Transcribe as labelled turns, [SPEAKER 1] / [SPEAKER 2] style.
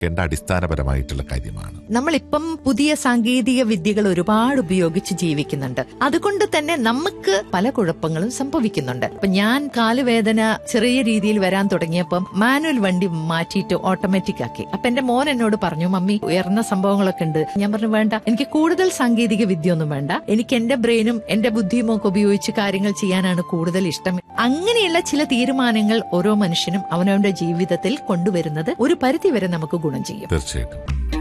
[SPEAKER 1] ഒഴിവാക്കേണ്ട അടിസ്ഥാനപരമായിട്ടുള്ള കാര്യമാണ്
[SPEAKER 2] നമ്മളിപ്പം പുതിയ സാങ്കേതിക വിദ്യകൾ ഒരുപാട് ഉപയോഗിച്ച് ജീവിക്കുന്നുണ്ട് അതുകൊണ്ട് തന്നെ നമുക്ക് പല കുഴപ്പങ്ങളും സംഭവിക്കുന്നുണ്ട് ഇപ്പൊ ഞാൻ കാലുവേദന ചെറിയ രീതിയിൽ വരാൻ തുടങ്ങിയപ്പം മാനുവൽ വണ്ടി മാറ്റിയിട്ട് ഓട്ടോമാറ്റിക് ആക്കി അപ്പൊ എന്റെ മോൻ എന്നോട് പറഞ്ഞു മമ്മി ഉയർന്ന സംഭവങ്ങളൊക്കെ ഉണ്ട് ഞാൻ പറഞ്ഞു വേണ്ട എനിക്ക് കൂടുതൽ സാങ്കേതിക വിദ്യ ഒന്നും വേണ്ട എനിക്ക് എന്റെ ബ്രെയിനും എന്റെ ബുദ്ധിയും ഒക്കെ ഉപയോഗിച്ച് കാര്യങ്ങൾ ചെയ്യാനാണ് കൂടുതൽ ഇഷ്ടം അങ്ങനെയുള്ള ചില തീരുമാനങ്ങൾ ഓരോ മനുഷ്യനും അവനവന്റെ ജീവിതത്തിൽ കൊണ്ടുവരുന്നത് ഒരു പരിധിവരെ നമുക്ക് ഗുണം ചെയ്യും
[SPEAKER 1] തീർച്ചയായിട്ടും